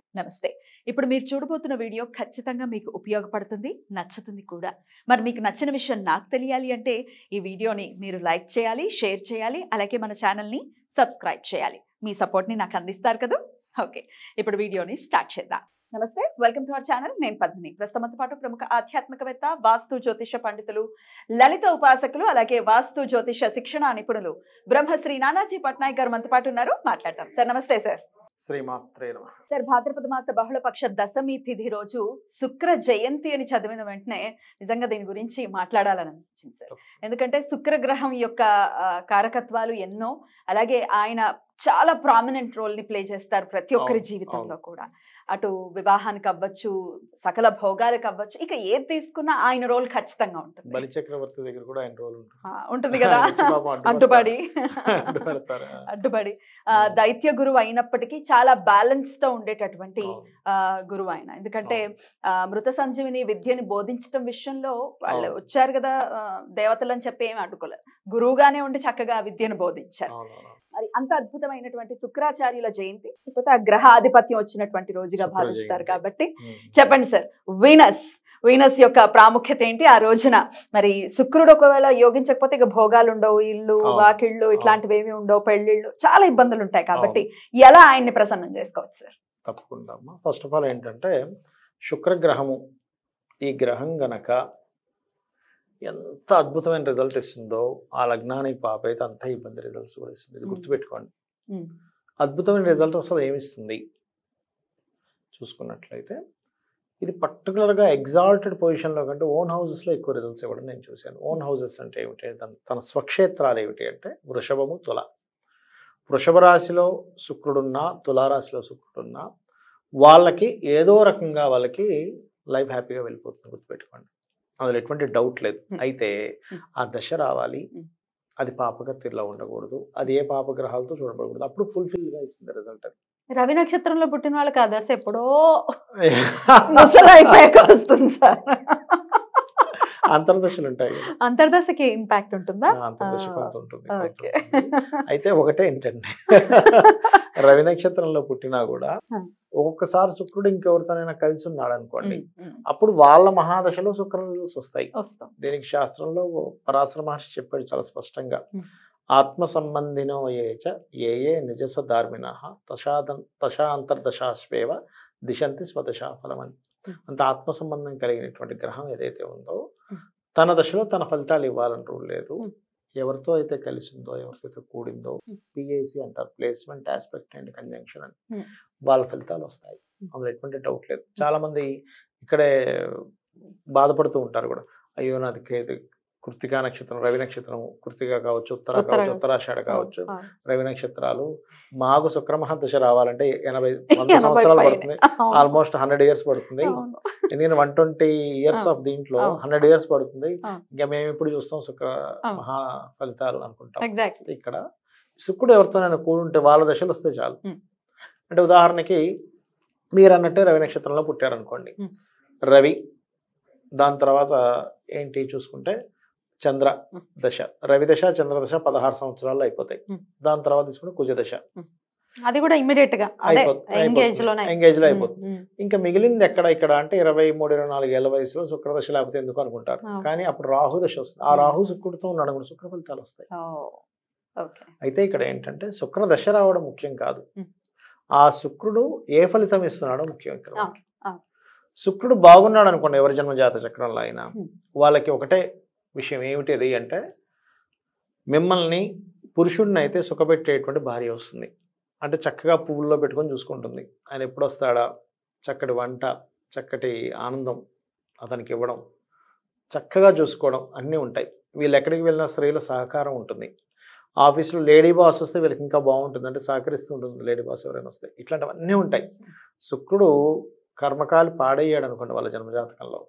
నమస్తే ఇప్పుడు మీరు చూడబోతున్న వీడియో ఖచ్చితంగా మీకు ఉపయోగపడుతుంది నచ్చుతుంది కూడా మరి మీకు నచ్చిన విషయం నాకు తెలియాలి అంటే ఈ వీడియోని మీరు లైక్ చేయాలి షేర్ చేయాలి అలాగే మన ఛానల్ని సబ్స్క్రైబ్ చేయాలి మీ సపోర్ట్ని నాకు అందిస్తారు కదా ఓకే ఇప్పుడు వీడియోని స్టార్ట్ చేద్దాం నమస్తే వెల్కమ్ టు అవర్ ఛానల్ నేను పద్మిని ప్రస్తుతంతో పాటు ప్రముఖ ఆధ్యాత్మికవేత్త వాస్తు జ్యోతిష పండితులు లలిత ఉపాసకులు అలాగే వాస్తు జ్యోతిష శిక్షణ నిపుణులు బ్రహ్మశ్రీ నానాజీ పట్నాయక్ గారు మనతో పాటు ఉన్నారు మాట్లాడతాం సార్ నమస్తే సార్ శ్రీమాత్రే నమ సార్ భాద్రపద మాస బహుళపక్ష దశమి తిథి రోజు శుక్ర జయంతి అని చదివిన వెంటనే నిజంగా దీని గురించి మాట్లాడాలని అనిపించింది సార్ ఎందుకంటే శుక్రగ్రహం యొక్క ఆ, కారకత్వాలు ఎన్నో అలాగే ఆయన చాలా ప్రామినెంట్ రోల్ ని ప్లే చేస్తారు ప్రతి ఒక్కరి అవును, జీవితంలో అవును. కూడా అటు వివాహానికి అవ్వచ్చు సకల భోగాలకు అవ్వచ్చు ఇక ఏది తీసుకున్నా ఆయన రోల్ ఖచ్చితంగా ఉంటుంది బలి చక్రవర్తి దగ్గర కూడా ఆయన రోల్ ఉంటుంది ఆ, ఉంటుంది కదా వచ్చి పాపం అడ్డు అడ్డుపడి అడ్డు పెడతారు. అడ్డుపడి ఆ, దైత్య గురువు అయినప్పటికీ చాలా బ్యాలెన్స్ తో ఉండేటటువంటి అవును. ఆ, గురువు ఆయన ఎందుకంటే ఆ, మృత సంజీవిని విద్యని బోధించడం విషయంలో వాళ్ళు అవును. వచ్చారు కదా ఆ, దేవతలు అని చెప్పి ఏమి అడ్డుకోలేదు గురువుగానే ఉండి చక్కగా ఆ విద్యను బోధించారు అవును, అవును. మరి అంత అద్భుతమైనటువంటి శుక్రాచార్యుల జయంతి లేకపోతే ఆ గ్రహ ఆధిపత్యం వచ్చినటువంటి రోజుగా శుక్ర భావిస్తారు జయంతి. కాబట్టి ఉమ్. చెప్పండి సార్ వీనస్ వీనస్ యొక్క ప్రాముఖ్యత ఏంటి ఆ రోజున మరి శుక్రుడు ఒకవేళ యోగించకపోతే ఇక భోగాలు ఉండవు ఇల్లు అవును. వాకిళ్ళు ఇట్లాంటివి ఏమి ఉండవు పెళ్ళిళ్ళు చాలా ఇబ్బందులు ఉంటాయి కాబట్టి ఎలా ఆయన్ని ప్రసన్నం చేసుకోవచ్చు సార్ తప్పకుండా అమ్మా ఫస్ట్ ఆఫ్ ఆల్ ఏంటంటే శుక్రగ్రహము ఈ గ్రహం గనక ఎంత అద్భుతమైన రిజల్ట్ ఇస్తుందో ఆ లగ్నానికి పాప అయితే అంత ఇబ్బంది రిజల్ట్స్ కూడా ఇస్తుంది ఇది ఉమ్. గుర్తుపెట్టుకోండి ఉమ్. అద్భుతమైన రిజల్ట్ అసలు ఏమిస్తుంది చూసుకున్నట్లయితే ఇది పర్టికులర్గా ఎగ్జాల్టెడ్ పొజిషన్లో కంటే ఓన్ హౌసెస్లో ఎక్కువ రిజల్ట్స్ ఇవ్వడం నేను చూశాను ఓన్ హౌసెస్ అంటే ఏమిటి తన తన స్వక్షేత్రాలు ఏమిటి అంటే వృషభము తుల వృషభ రాశిలో శుక్రుడున్నా తులారాశిలో శుక్రుడున్నా వాళ్ళకి ఏదో రకంగా వాళ్ళకి లైఫ్ హ్యాపీగా వెళ్ళిపోతుంది గుర్తుపెట్టుకోండి అందులో ఎటువంటి డౌట్ లేదు Hmm. అయితే Hmm. ఆ దశ రావాలి Hmm. అది పాపగతిలో ఉండకూడదు అది ఏ పాపగ్రహాలతో చూడబడకూడదు అప్పుడు ఫుల్ఫిల్గా ఇస్తుంది రిజల్ట్ అది రవి నక్షత్రంలో పుట్టిన వాళ్ళకి ఆ దశ ఎప్పుడో ముసలి ముసలైపోయాక వస్తుంది సార్ అంతర్దశలు ఉంటాయి కదా. అంతర్దశకి ఇంపాక్ట్ ఉంటుందా ఆ, అంతర్దశ ఆ, కొంత ఉంటుంది ఓకే కొంత ఉంటుంది. అయితే ఒకటే ఏంటంటే రవి నక్షత్రంలో పుట్టినా కూడా Hmm. ఒక్కొక్కసారి శుక్రుడు ఇంకెవరితోనైనా కలిసి ఉన్నాడు అనుకోండి ఉమ్, ఉమ్. అప్పుడు వాళ్ళ మహాదశలో శుక్ర రిజల్ట్స్ వస్తాయి వస్తాం దీనికి శాస్త్రంలో పరాశర మహర్షి చెప్పాడు చాలా స్పష్టంగా Hmm. ఆత్మ సంబంధినో ఏ చ ఏ ఏ నిజస ధార్మిణ తశాదం తశాంతర్దశాశ్వేవ దిశంతి స్వదశా ఫలమని Hmm. అంత ఆత్మ సంబంధం కలిగినటువంటి గ్రహం ఏదైతే ఉందో Hmm. తన దశలో తన ఫలితాలు ఇవ్వాలని రూల్ లేదు Hmm. ఎవరితో అయితే కలిసిందో ఎవరితో అయితే కూడిందో Hmm. పిఏసి anటారు ప్లేస్మెంట్ ఆస్పెక్ట్ అండ్ కంజంక్షన్ అని Hmm. వాళ్ళ ఫలితాలు వస్తాయి Hmm. అందులో ఎటువంటి డౌట్ లేదు చాలా మంది ఇక్కడే బాధపడుతూ ఉంటారు కూడా అయ్యో నాది కేతు కృతికా నక్షత్రం రవి నక్షత్రం కృతిక కావచ్చు ఉత్తర ఉత్తర కావచ్చు కావచ్చు. ఉత్తరాషాఢ కావచ్చు ఆ, రవి నక్షత్రాలు మాకు శుక్రమహ దశ రావాలంటే ఎనభై వంద ఎనభై సంవత్సరాలు పైనే. పడుతుంది అవును, ఆల్మోస్ట్ హండ్రెడ్ ఇయర్స్ పడుతుంది అవును. ఎందుకంటే వన్ ట్వంటీ ఇయర్స్ ఆ. ఆఫ్ దీంట్లో అవును. హండ్రెడ్ ఇయర్స్ పడుతుంది ఆ. ఇంకా మేము ఎప్పుడు చూస్తాం శుక్ర ఆ. మహా ఫలితాలు అనుకుంటాం ఎగ్జాక్ట్లీ ఇక్కడ శుక్రుడు ఎవరితోనైనా కూడుంటే వాళ్ళ దశలు వస్తే చాలు Hmm. అంటే ఉదాహరణకి మీరు అన్నట్టే రవి నక్షత్రంలో పుట్టారనుకోండి Hmm. రవి దాని తర్వాత ఏంటి చూసుకుంటే చంద్ర Hmm. దశ రవి దశ చంద్ర దశ పదహారు సంవత్సరాలు అయిపోతాయి Hmm. దాని తర్వాత తీసుకుంటే కుజ దశ అది కూడా ఇమీడియట్ గా అదే అయిపోతుంది ఎంగేజ్ లోనే ఎంగేజ్ లో ఉమ్, అయిపోతుంది ఉమ్, ఇంకా మిగిలింది ఎక్కడ ఇక్కడ అంటే ఇరవై మూడు ఇరవై నాలుగు ఏళ్ళ వయసులో శుక్రదశ లేకపోతే ఎందుకు అనుకుంటారు ఆ. కానీ అప్పుడు రాహు దశ వస్తుంది ఆ Hmm. రాహు శుక్రుడితో ఉన్నాడు కూడా శుక్ర ఫలితాలు వస్తాయి ఓ, ఓకే అయితే ఇక్కడ ఏంటంటే శుక్ర దశ రావడం ముఖ్యం కాదు Hmm. ఆ శుక్రుడు ఏ ఫలితం ఇస్తున్నాడో ముఖ్యం ఇక్కడ ఆ, మనకి. ఆ. శుక్రుడు బాగున్నాడు అనుకోండి ఎవరి జన్మ జాత చక్రంలో అయినా Hmm. వాళ్ళకి ఒకటే విషయం ఏమిటిది అంటే మిమ్మల్ని పురుషుడిని అయితే సుఖపెట్టేటువంటి భార్య వస్తుంది అంటే చక్కగా పువ్వుల్లో పెట్టుకొని చూసుకుంటుంది ఆయన ఎప్పుడు వస్తాడా చక్కటి వంట చక్కటి ఆనందం అతనికి ఇవ్వడం చక్కగా చూసుకోవడం అన్నీ ఉంటాయి వీళ్ళు ఎక్కడికి వెళ్ళినా స్త్రీల సహకారం ఉంటుంది ఆఫీస్లో లేడీ బాస్ వస్తే వీళ్ళకి ఇంకా బాగుంటుంది అంటే సహకరిస్తూ ఉంటుంది లేడీ బాస్ ఎవరైనా వస్తే ఇట్లాంటివన్నీ ఉంటాయి శుక్రుడు కర్మకాలి పాడయ్యాడు అనుకోండి వాళ్ళ జన్మజాతకంలో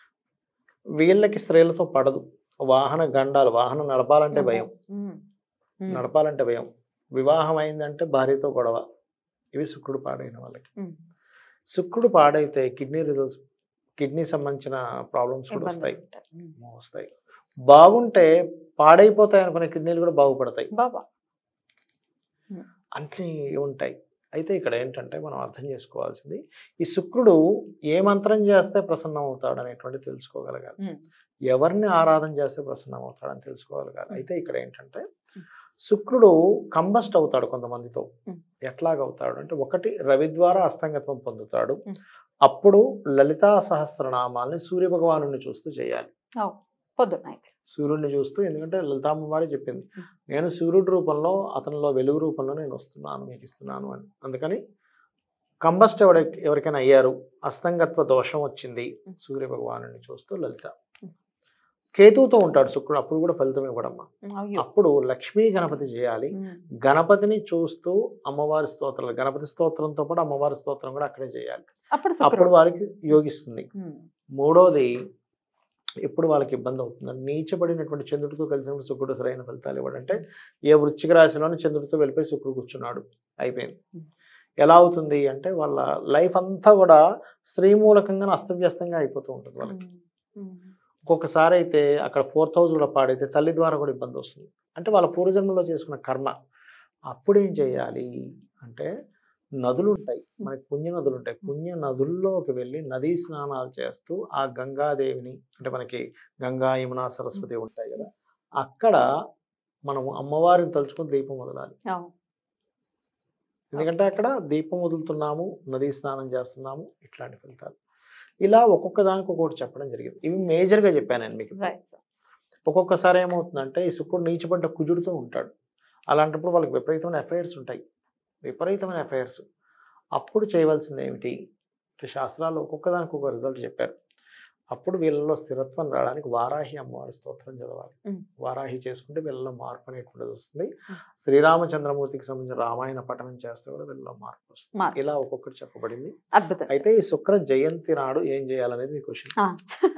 వీళ్ళకి స్త్రీలతో పడదు వాహన గండాలు వాహనం నడపాలంటే భయం ఉమ్, ఉమ్, నడపాలంటే భయం వివాహం అయిందంటే భార్యతో గొడవ ఇవి శుక్రుడు పాడైన వాళ్ళకి ఉమ్. శుక్రుడు పాడైతే కిడ్నీ రిజల్ట్స్ కిడ్నీ సంబంధించిన ప్రాబ్లమ్స్ కూడా ఇబ్బందులు వస్తాయి ఉంటాయి. ఉమ్. వస్తాయి బాగుంటే పాడైపోతాయి అనుకునే కిడ్నీలు కూడా బాగుపడతాయి బాబా అన్నీ ఉంటాయి అయితే ఇక్కడ ఏంటంటే మనం అర్థం చేసుకోవాల్సింది ఈ శుక్రుడు ఏ మంత్రం చేస్తే ప్రసన్నం అవుతాడు అనేటువంటి తెలుసుకోగలగాలి ఉమ్. ఎవరిని ఆరాధన చేస్తే ప్రసన్నం అవుతాడని తెలుసుకోగలగాలి ఉమ్. అయితే ఇక్కడ ఏంటంటే ఉమ్. శుక్రుడు కంబస్ట్ అవుతాడు కొంతమందితో ఉమ్. ఎట్లాగవుతాడు అంటే ఒకటి రవి ద్వారా అస్తంగత్వం పొందుతాడు ఉమ్. అప్పుడు లలితా సహస్రనామాల్ని సూర్య భగవాను చూస్తూ చేయాలి పొద్దున్న అయితే సూర్యుడిని చూస్తూ ఎందుకంటే లలితామ్మవారి చెప్పింది ఉమ్. నేను సూర్యుడి రూపంలో అతనిలో వెలుగు రూపంలో నేను వస్తున్నాను మీకు ఇస్తున్నాను అని అందుకని కంబస్ట్ ఎవడ ఎవరికైనా అయ్యారు అస్తంగత్వ దోషం వచ్చింది ఉమ్. సూర్య భగవాను చూస్తూ లలిత ఉమ్. కేతువుతో ఉంటాడు శుక్రుడు అప్పుడు కూడా ఫలితం ఇవ్వడమ్మా అయ్యో అప్పుడు లక్ష్మీ గణపతి చేయాలి ఉమ్. గణపతిని చూస్తూ అమ్మవారి స్తోత్రాలు గణపతి స్తోత్రంతో పాటు అమ్మవారి స్తోత్రం కూడా అక్కడే చేయాలి అప్పుడు అప్పుడు శుక్రుడు వారికి యోగిస్తుంది ఉమ్. మూడోది ఎప్పుడు వాళ్ళకి ఇబ్బంది అవుతుంది నీచబడినటువంటి చంద్రుడితో కలిసినప్పుడు శుక్రుడు సరైన ఫలితాలు ఇవ్వడంటే ఏ వృశ్చిక రాశిలోని చంద్రుడితో వెళ్ళిపోయి శుక్రుడు కూర్చున్నాడు అయిపోయింది Hmm. ఎలా అవుతుంది అంటే వాళ్ళ లైఫ్ అంతా కూడా స్త్రీ మూలకంగా అస్తవ్యస్తంగా అయిపోతూ ఉంటుంది వాళ్ళకి ఉమ్. ఉమ్. ఒక్కొక్కసారి అయితే అక్కడ ఫోర్త్ హౌస్ కూడా పాడైతే తల్లి ద్వారా కూడా ఇబ్బంది వస్తుంది అంటే వాళ్ళ పూర్వజన్మలో చేసుకున్న కర్మ అప్పుడు ఏం చేయాలి అంటే నదులు ఉంటాయి మనకి పుణ్య నదులు ఉంటాయి పుణ్య నదుల్లోకి వెళ్ళి నదీ స్నానాలు చేస్తూ ఆ గంగాదేవిని అంటే మనకి గంగా యమున సరస్వతి ఉంటాయి కదా అక్కడ మనం అమ్మవారిని తలుచుకుని దీపం వదలాలి అవును. ఎందుకంటే అక్కడ దీపం వదులుతున్నాము నదీ స్నానం చేస్తున్నాము ఇట్లాంటి ఫలితాలు ఇలా ఒక్కొక్క దానికి ఒక్కొక్కటి చెప్పడం జరిగింది ఇవి మేజర్గా చెప్పాను నేను మీకు రైట్ సార్. ఒక్కొక్కసారి ఏమవుతుందంటే ఈ శుక్రుడు నీచబడ్డ కుజుడుతో ఉంటాడు అలాంటప్పుడు వాళ్ళకి విపరీతమైన అఫైర్స్ ఉంటాయి విపరీతమైన అఫైర్స్ అప్పుడు చేయవలసింది ఏమిటి అంటే శాస్త్రాల్లో ఒక్కొక్క దానికి ఒక రిజల్ట్ చెప్పారు అప్పుడు వీళ్ళలో స్థిరత్వం రావడానికి వారాహి అమ్మవారి స్తోత్రం చదవాలి Mm. వారాహి చేసుకుంటే వీళ్ళలో మార్పు అనేటువంటిది వస్తుంది Mm. శ్రీరామచంద్రమూర్తికి సంబంధించిన రామాయణ పఠనం చేస్తే కూడా వీళ్ళలో మార్పు వస్తుంది మార్పు. ఇలా ఒక్కొక్కటి చెప్పబడింది అద్భుతం అయితే ఈ శుక్ర జయంతి నాడు ఏం చేయాలనేది మీ క్వశ్చన్ ఆ.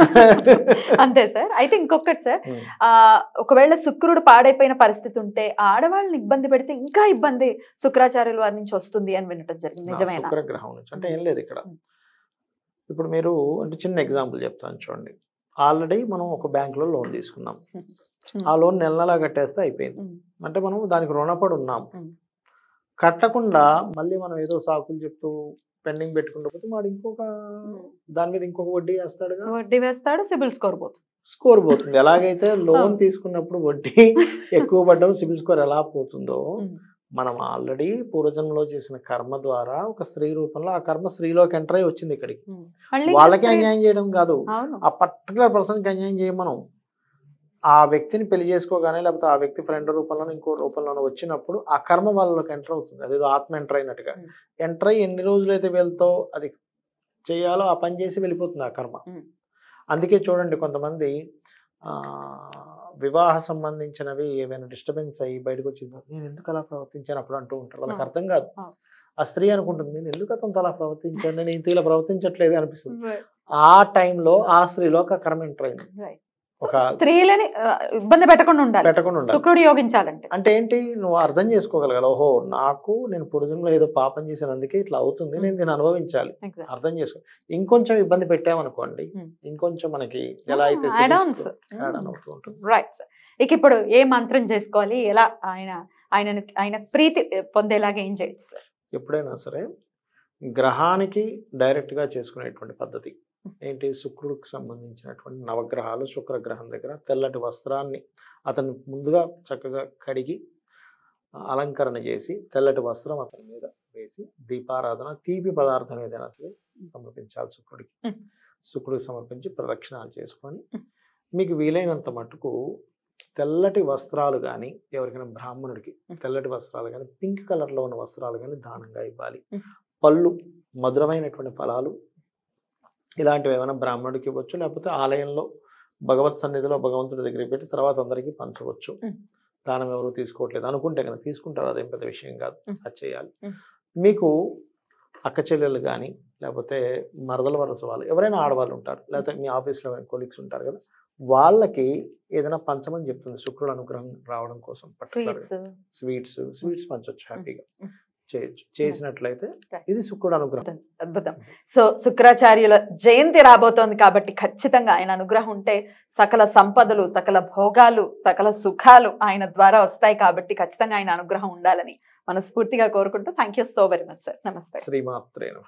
అంతే సార్ అయితే ఇంకొకటి సార్ ఆ ఒకవేళ శుక్రుడు పాడైపోయిన పరిస్థితి ఉంటే ఆడవాళ్ళని ఇబ్బంది పెడితే ఇంకా ఇబ్బంది శుక్రాచార్యుల వారి నుంచి వస్తుంది అని వినటం జరిగింది నిజమేనా శుక్రగ్రహం నుంచి అంటే ఏం లేదు ఇక్కడ ఉమ్. ఇప్పుడు మీరు అంటే చిన్న ఎగ్జాంపుల్ చెప్తాను చూడండి ఆల్రెడీ మనం ఒక బ్యాంకులో లోన్ తీసుకున్నాం ఉమ్. ఆ లోన్ నెల నెలా కట్టేస్తే అయిపోయింది ఉమ్. అంటే మనం దానికి రుణపడి ఉన్నాం ఉమ్. కట్టకుండా మళ్ళీ మనం ఏదో సాకులు చెప్తూ పెండింగ్ పెట్టుకుంటూ పోతే వాడు ఇంకొక దాని మీద ఇంకొక వడ్డీ వేస్తాడుగా వడ్డీ వేస్తాడు సిబిల్ స్కోర్ పోతుంది స్కోర్ పోతుంది ఎలాగైతే లోన్ అవును. తీసుకున్నప్పుడు వడ్డీ ఎక్కువ పడ్డం సిబిల్ స్కోర్ ఎలా పోతుందో ఉమ్. మనం ఆల్రెడీ పూర్వజన్మలో చేసిన కర్మ ద్వారా ఒక స్త్రీ రూపంలో ఆ కర్మ స్త్రీలోకి ఎంటర్ అయి వచ్చింది ఇక్కడికి ఉమ్. మళ్ళీ వాళ్ళకి ఇంకా అన్యాయం చేయడం కాదు అవును ఆ పర్టికులర్ పర్సన్కి అన్యాయం చేయం మనం ఆ వ్యక్తిని పెళ్లి చేసుకోగానే లేకపోతే ఆ వ్యక్తి ఫ్రెండ్ రూపంలో ఇంకో రూపంలోనో వచ్చినప్పుడు ఆ కర్మ వాళ్ళకి ఎంటర్ అవుతుంది అదేదో ఆత్మ ఎంటర్ అయినట్టుగా Hmm. ఎంటర్ అయ్యి ఎన్ని రోజులైతే వీళ్ళతో అది చేయాలో ఆ పని చేసి వెళ్ళిపోతుంది ఆ కర్మ Hmm. అందుకే చూడండి కొంతమంది ఆ వివాహ సంబంధించినవి ఏమైనా డిస్టర్బెన్స్ అయ్యి బయటకు వచ్చిందో నేను ఎందుకు అలా ప్రవర్తించాను అప్పుడు అంటూ ఉంటారు వాళ్ళకి అవును. అర్థం కాదు అవును. ఆ స్త్రీ అనుకుంటుంది నేను ఎందుకు అతనితో అలా ప్రవర్తించాను నేను ఇంత ఇలా ప్రవర్తించట్లేదు అనిపిస్తుంది Right. ఆ టైంలో ఆ స్త్రీలో ఒక కర్మ ఎంటర్ అయింది Right. ఒక స్త్రీలని ఆ, ఇబ్బంది పెట్టకుండా ఉండాలి పెట్టకుండా ఉండాలి శుక్రుడు యోగించాలంటే అంటే ఏంటి నువ్వు అర్థం చేసుకోగలగాలి ఓహో నాకు నేను పూర్వజంలో ఏదో పాపం చేసినందుకే ఇట్లా అవుతుంది నేను దీన్ని అనుభవించాలి Exactly. అర్థం చేసుకో ఇంకొంచెం ఇబ్బంది పెట్టామనుకోండి Hmm. ఇంకొంచెం మనకి ఎలా అయితే Ah, add-ons. యాడ్ ఆన్ అవుతూ ఉంటుంది రైట్ ఇక ఇప్పుడు ఏ మంత్రం చేసుకోవాలి ఎలా ఆయన ఆయన ఆయన ప్రీతి పొందేలాగా ఏం చేయొచ్చు సార్ ఎప్పుడైనా సరే గ్రహానికి డైరెక్ట్గా చేసుకునేటువంటి పద్ధతి ఏంటి శుక్రుడికి సంబంధించినటువంటి నవగ్రహాలు శుక్రగ్రహం దగ్గర తెల్లటి వస్త్రాన్ని అతను ముందుగా చక్కగా కడిగి ఆ, అలంకరణ చేసి తెల్లటి వస్త్రం అతని మీద వేసి దీపారాధన తీపి పదార్థం ఏదైనా సరే సమర్పించాలి శుక్రుడికి Hmm. శుక్రుడికి సమర్పించి ప్రదక్షిణాలు చేసుకొని Hmm. మీకు వీలైనంత మటుకు తెల్లటి వస్త్రాలు కానీ ఎవరికైనా బ్రాహ్మణుడికి Hmm. తెల్లటి వస్త్రాలు కానీ పింక్ కలర్లో ఉన్న వస్త్రాలు కానీ దానంగా ఇవ్వాలి Hmm. పళ్ళు మధురమైనటువంటి ఫలాలు ఇలాంటివి ఏమైనా బ్రాహ్మణుడికి ఇవ్వచ్చు లేకపోతే ఆలయంలో భగవత్ సన్నిధిలో భగవంతుడి దగ్గరికి పెట్టి తర్వాత అందరికీ పంచవచ్చు Mm. దానం ఎవరు తీసుకోవట్లేదు అనుకుంటే కనుక తీసుకుంటారు అదేం పెద్ద విషయం కాదు Mm. అది చేయాలి Mm. మీకు అక్క చెల్లెలు కానీ లేకపోతే మరదల వరస వాళ్ళు ఎవరైనా ఆడవాళ్ళు ఉంటారు లేకపోతే మీ ఆఫీస్లో కొలీగ్స్ ఉంటారు కదా వాళ్ళకి ఏదైనా పంచమని చెప్తుంది శుక్రుడు అనుగ్రహం రావడం కోసం పర్టికులర్ స్వీట్స్ స్వీట్స్ స్వీట్స్ పంచవచ్చు హ్యాపీగా Mm. చేయొచ్చు చేసినట్లయితే Right. ఇది శుక్రుడు అనుగ్రహం అద్భుతం సో శుక్రాచార్యుల జయంతి రాబోతోంది కాబట్టి ఖచ్చితంగా ఆయన అనుగ్రహం ఉంటే సకల సంపదలు సకల భోగాలు సకల సుఖాలు ఆయన ద్వారా వస్తాయి కాబట్టి ఖచ్చితంగా ఆయన అనుగ్రహం ఉండాలని మనస్ఫూర్తిగా కోరుకుంటూ thank you so very much sir నమస్తే శ్రీమాత్రేన